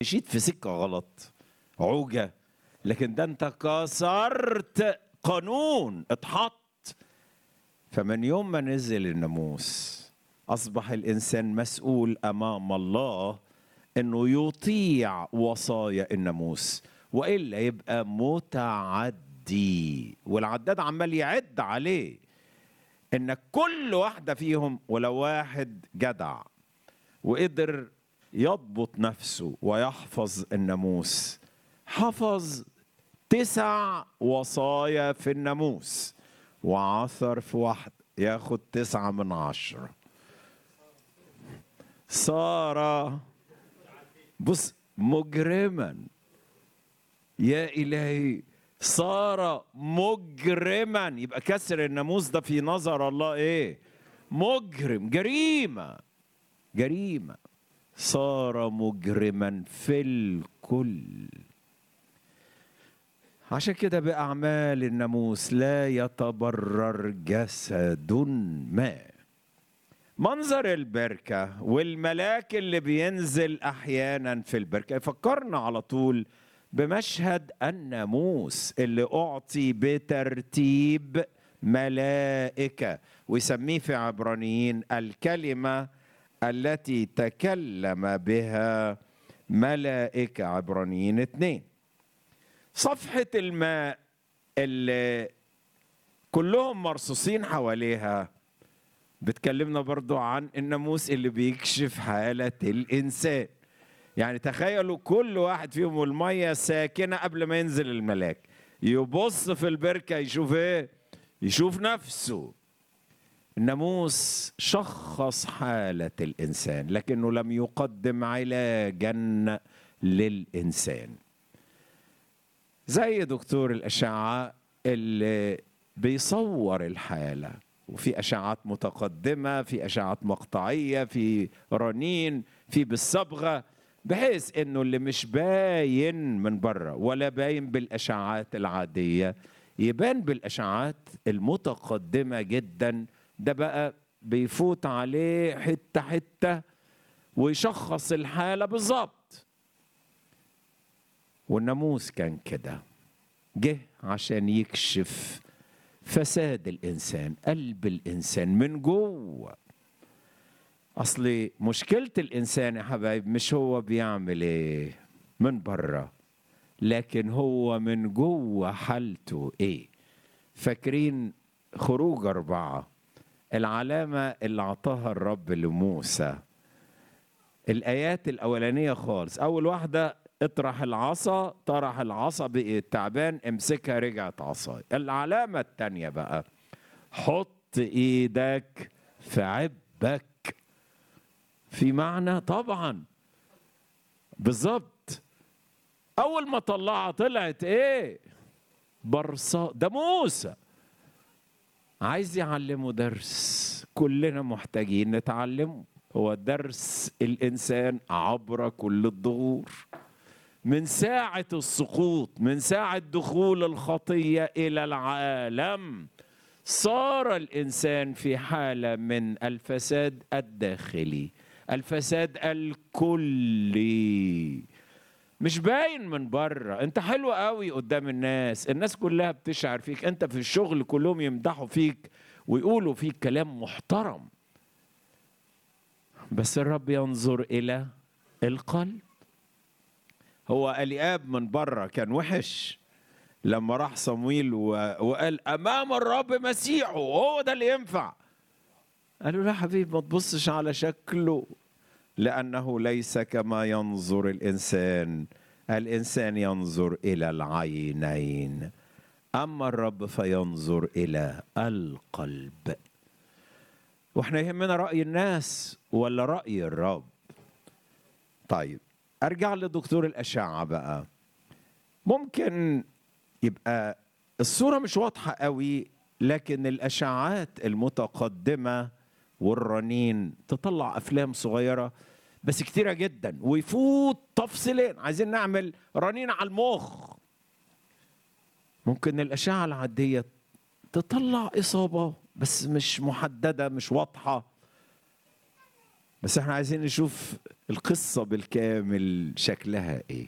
مشيت في سكه غلط عوجه لكن ده انت كسرت قانون اتحط فمن يوم ما نزل الناموس اصبح الانسان مسؤول امام الله انه يطيع وصايا الناموس والا يبقى متعدي والعداد عمال يعد عليه ان كل واحده فيهم ولو واحد جدع وقدر يضبط نفسه ويحفظ الناموس حفظ تسع وصايا في الناموس وعثر في واحد ياخد تسعة من عشرة صار بص مجرما يا إلهي صار مجرما يبقى كسر الناموس ده في نظر الله ايه مجرم جريمة جريمة صار مجرما في الكل عشان كده بأعمال الناموس لا يتبرر جسد ما منظر البركة والملاك اللي بينزل أحيانا في البركة يفكرنا على طول بمشهد الناموس اللي أعطي بترتيب ملائكة ويسميه في عبرانيين الكلمة التي تكلم بها ملائكة عبرانيين اتنين صفحة الماء اللي كلهم مرصوصين حواليها بتكلمنا برضو عن الناموس اللي بيكشف حالة الإنسان يعني تخيلوا كل واحد فيهم والمية ساكنة قبل ما ينزل الملاك يبص في البركة يشوف ايه يشوف نفسه الناموس شخص حالة الإنسان لكنه لم يقدم علاجا للإنسان زي دكتور الأشعة اللي بيصور الحالة وفي أشعات متقدمة في أشعات مقطعية في رنين في بالصبغة بحيث انه اللي مش باين من بره ولا باين بالاشعاعات العاديه يبان بالاشعاعات المتقدمه جدا ده بقى بيفوت عليه حته حته ويشخص الحاله بالظبط والناموس كان كده جه عشان يكشف فساد الانسان قلب الانسان من جوه اصل مشكله الانسان يا حبايب مش هو بيعمل ايه من بره لكن هو من جوه حالته ايه فاكرين خروج اربعه العلامه اللي اعطاها الرب لموسى الايات الاولانيه خالص اول واحده اطرح العصا طرح العصا بقي تعبان امسكها رجعت عصاي العلامه الثانيه بقى حط ايدك في عبك في معنى طبعا بالظبط اول ما طلعها طلعت ايه برصاء ده موسى عايز يعلمه درس كلنا محتاجين نتعلمه هو درس الانسان عبر كل الظهور من ساعة السقوط من ساعة دخول الخطية إلى العالم صار الإنسان في حالة من الفساد الداخلي الفساد الكلي مش باين من بره انت حلو قوي قدام الناس الناس كلها بتشعر فيك انت في الشغل كلهم يمدحوا فيك ويقولوا فيك كلام محترم بس الرب ينظر الى القلب هو الياب من بره كان وحش لما راح صمويل وقال امام الرب مسيحه هو ده اللي ينفع قالوا لا حبيبي ما تبصش على شكله لأنه ليس كما ينظر الإنسان الإنسان ينظر إلى العينين أما الرب فينظر إلى القلب واحنا يهمنا رأي الناس ولا رأي الرب طيب أرجع لدكتور الأشعة بقى ممكن يبقى الصورة مش واضحة قوي لكن الأشعات المتقدمة والرنين تطلع افلام صغيره بس كتيره جدا ويفوت تفصيلين عايزين نعمل رنين على المخ ممكن الاشعه العاديه تطلع اصابه بس مش محدده مش واضحه بس احنا عايزين نشوف القصة بالكامل شكلها ايه